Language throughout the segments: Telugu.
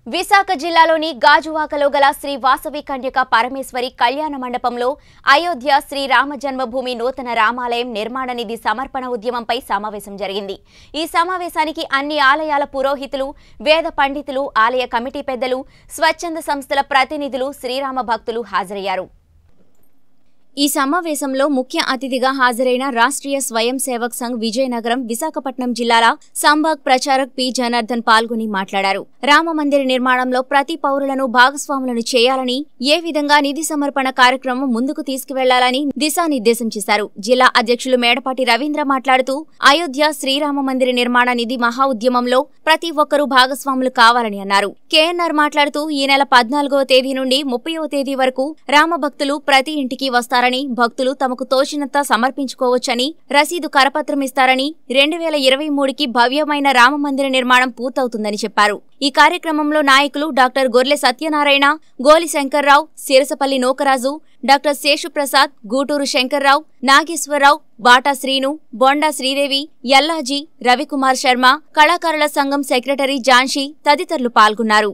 విశాఖ జిల్లాలోని గాజువాకలో గల శ్రీ వాసవి కన్యక పరమేశ్వరి కళ్యాణ మండపంలో అయోధ్య శ్రీ రామ జన్మభూమి నూతన రామాలయం నిర్మాణ నిధి సమర్పణ ఉద్యమంపై సమావేశం జరిగింది ఈ సమావేశానికి అన్ని ఆలయాల పురోహితులు వేద పండితులు ఆలయ కమిటీ పెద్దలు స్వచ్ఛంద సంస్థల ప్రతినిధులు శ్రీరామ భక్తులు హాజరయ్యారు ఈ సమావేశంలో ముఖ్య అతిథిగా హాజరైన రాష్ట్రీయ స్వయం సేవక్ సంఘ్ విజయనగరం విశాఖపట్నం జిల్లాల సంబాగ్ ప్రచారక్ పి జనార్దన్ పాల్గొని మాట్లాడారు రామ మందిర నిర్మాణంలో ప్రతి పౌరులను భాగస్వాములను చేయాలని ఏ విధంగా నిధి సమర్పణ కార్యక్రమం ముందుకు తీసుకువెళ్లాలని దిశానిర్దేశం చేశారు జిల్లా అధ్యక్షులు మేడపాటి రవీంద్ర మాట్లాడుతూ అయోధ్య శ్రీరామ మందిర నిర్మాణ నిధి మహా ఉద్యమంలో ప్రతి ఒక్కరూ భాగస్వాములు కావాలని అన్నారు కేఎన్ఆర్ మాట్లాడుతూ ఈ నెల పద్నాలుగవ తేదీ నుండి ముప్పైవ తేదీ వరకు రామ భక్తులు ప్రతి ఇంటికి వస్తారని భక్తులు తమకు తోచినంత సమర్పించుకోవచ్చని రసీదు కరపత్రం ఇస్తారని రెండు వేల ఇరవై మూడుకి భవ్యమైన రామ మందిర నిర్మాణం పూర్తవుతుందని చెప్పారు ఈ కార్యక్రమంలో నాయకులు డాక్టర్ గొర్లె సత్యనారాయణ గోలి శంకర్రావు సిరసపల్లి నోకరాజు డాక్టర్ శేషుప్రసాద్ గూటూరు శంకర్రావు నాగేశ్వరరావు బాటా శ్రీను బొండా శ్రీదేవి యల్లాజీ రవికుమార్ శర్మ కళాకారుల సంఘం సెక్రటరీ జాన్షి తదితరులు పాల్గొన్నారు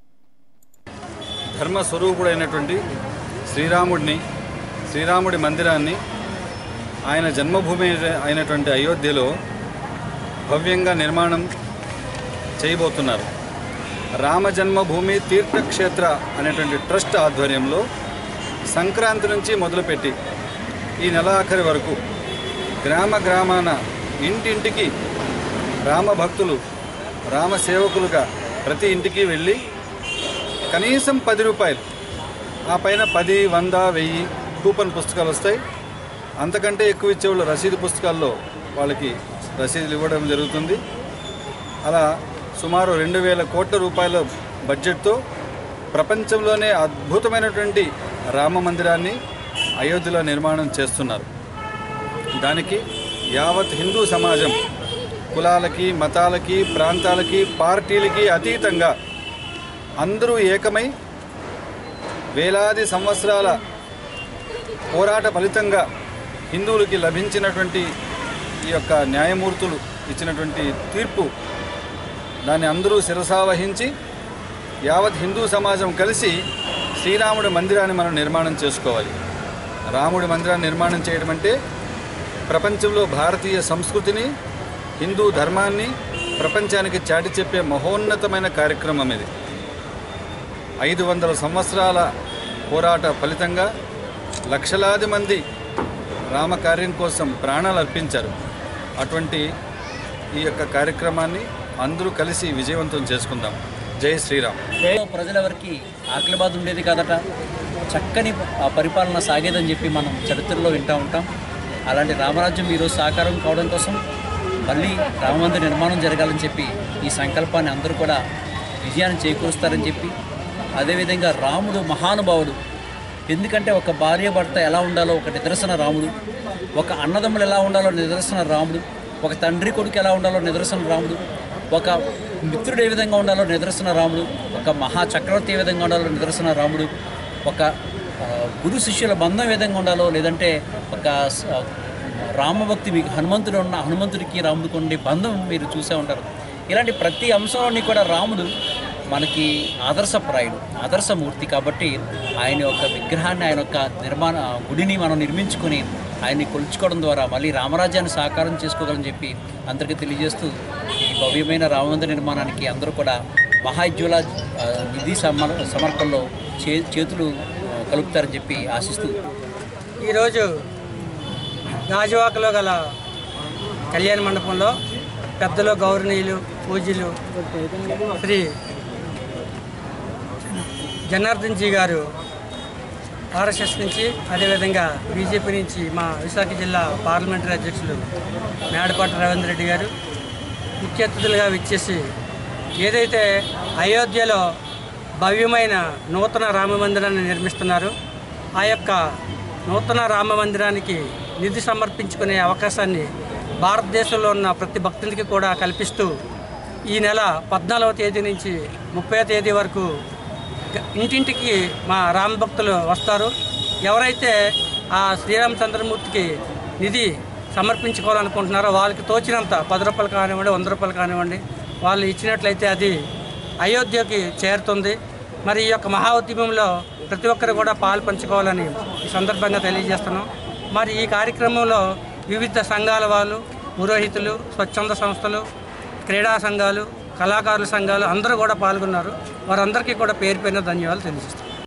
ధర్మ స్వరూపుడైనటువంటి శ్రీరాముడిని శ్రీరాముడి మందిరాన్ని ఆయన జన్మభూమి అయినటువంటి అయోధ్యలో భవ్యంగా నిర్మాణం చేయబోతున్నారు రామ జన్మభూమి తీర్థక్షేత్ర అనేటువంటి ట్రస్ట్ ఆధ్వర్యంలో సంక్రాంతి నుంచి మొదలుపెట్టి ఈ నెలాఖరి వరకు గ్రామ గ్రామాన ఇంటింటికి రామ భక్తులు రామ సేవకులుగా ప్రతి ఇంటికి వెళ్ళి కనీసం పది రూపాయలు ఆ పైన పది వంద వెయ్యి కూపన్ పుస్తకాలు వస్తాయి అంతకంటే ఎక్కువ ఇచ్చేవాళ్ళు రసీదు పుస్తకాల్లో వాళ్ళకి రసీదులు ఇవ్వడం జరుగుతుంది అలా సుమారు రెండు వేల కోట్ల రూపాయల బడ్జెట్తో ప్రపంచంలోనే అద్భుతమైనటువంటి రామ మందిరాన్ని అయోధ్యలో నిర్మాణం చేస్తున్నారు దానికి యావత్ హిందూ సమాజం కులాలకి మతాలకి ప్రాంతాలకి పార్టీలకి అతీతంగా అందరూ ఏకమై వేలాది సంవత్సరాల పోరాట ఫలితంగా హిందువులకి లభించినటువంటి ఈ యొక్క న్యాయమూర్తులు ఇచ్చినటువంటి తీర్పు దాన్ని అందరూ శిరసావహించి యావత్ హిందూ సమాజం కలిసి శ్రీరాముడి మందిరాన్ని మనం నిర్మాణం చేసుకోవాలి రాముడి మందిరాన్ని నిర్మాణం చేయడం అంటే ప్రపంచంలో భారతీయ సంస్కృతిని హిందూ ధర్మాన్ని ప్రపంచానికి చాటి చెప్పే మహోన్నతమైన కార్యక్రమం ఇది ఐదు వందల సంవత్సరాల పోరాట ఫలితంగా లక్షలాది మంది రామకార్యం కోసం ప్రాణాలు అర్పించారు అటువంటి ఈ యొక్క కార్యక్రమాన్ని అందరూ కలిసి విజయవంతం చేసుకుందాం జై శ్రీరామ్ పేద ప్రజలెవరికి ఆకలి బాధ ఉండేది కాదట చక్కని ఆ పరిపాలన సాగేదని చెప్పి మనం చరిత్రలో వింటూ ఉంటాం అలాంటి రామరాజ్యం ఈరోజు సాకారం కావడం కోసం మళ్ళీ రామమందిర నిర్మాణం జరగాలని చెప్పి ఈ సంకల్పాన్ని అందరూ కూడా విజయాన్ని చేకూరుస్తారని చెప్పి అదేవిధంగా రాముడు మహానుభావుడు ఎందుకంటే ఒక భార్య భర్త ఎలా ఉండాలో ఒక నిదర్శన రాముడు ఒక అన్నదమ్ములు ఎలా ఉండాలో నిదర్శన రాముడు ఒక తండ్రి కొడుకు ఎలా ఉండాలో నిదర్శన రాముడు ఒక మిత్రుడు ఏ విధంగా ఉండాలో నిదర్శన రాముడు ఒక మహా చక్రవర్తి ఏ విధంగా ఉండాలో నిదర్శన రాముడు ఒక ఆ, గురు శిష్యుల బంధం ఏ విధంగా ఉండాలో లేదంటే ఒక స- ఆ, రామభక్తి మీకు హనుమంతుడు ఉన్న హనుమంతుడికి రాముడికి ఉండే బంధం మీరు చూసే ఉంటారు ఇలాంటి ప్రతి అంశంలోని కూడా రాముడు మనకి ఆదర్శప్రాయుడు ఆదర్శమూర్తి కాబట్టి ఆయన యొక్క విగ్రహాన్ని ఆయన యొక్క నిర్మాణ గుడిని మనం నిర్మించుకొని ఆయన్ని కొలుచుకోవడం ద్వారా మళ్ళీ రామరాజ్యాన్ని సాకారం చేసుకోగలని చెప్పి అందరికీ తెలియజేస్తూ ఈ భవ్యమైన రామమందిర నిర్మాణానికి అందరూ కూడా మహాజ్వల ఆ, నిధి సమర్ సమర్పణలో చే చేతులు ఆ, కలుపుతారని చెప్పి ఆశిస్తూ ఈరోజు గాజువాకలో గల కళ్యాణ మండపంలో పెద్దలు గౌరవనీయులు పూజ్యులు శ్రీ జనార్దన్ జీ గారు ఆర్ఎస్ఎస్ నుంచి అదేవిధంగా బీజేపీ నుంచి మా విశాఖ జిల్లా పార్లమెంటరీ అధ్యక్షులు మేడపాటి రవీంద్ర రెడ్డి గారు ముఖ్య అతిథులుగా విచ్చేసి ఏదైతే అయోధ్యలో భవ్యమైన నూతన రామ మందిరాన్ని నిర్మిస్తున్నారు ఆ యొక్క నూతన రామ మందిరానికి నిధి సమర్పించుకునే అవకాశాన్ని భారతదేశంలో ఉన్న ప్రతి భక్తునికి కూడా కల్పిస్తూ ఈ నెల పద్నాలుగవ తేదీ నుంచి ముప్పై తేదీ వరకు గ- ఇంటింటికి మా రామ భక్తులు వస్తారు ఎవరైతే ఆ శ్రీరామచంద్రమూర్తికి నిధి సమర్పించుకోవాలనుకుంటున్నారో వాళ్ళకి తోచినంత పది రూపాయలు కానివ్వండి వంద రూపాయలు కానివ్వండి వాళ్ళు ఇచ్చినట్లయితే అది అయోధ్యకి చేరుతుంది మరి ఈ యొక్క మహా ఉద్యమంలో ప్రతి ఒక్కరు కూడా పాలు పంచుకోవాలని ఈ సందర్భంగా తెలియజేస్తున్నాం మరి ఈ కార్యక్రమంలో వివిధ సంఘాల వాళ్ళు పురోహితులు స్వచ్ఛంద సంస్థలు క్రీడా సంఘాలు కళాకారుల సంఘాలు అందరూ కూడా పాల్గొన్నారు వారందరికీ కూడా పేరు పేరున ధన్యవాదాలు తెలియజేస్తున్నాం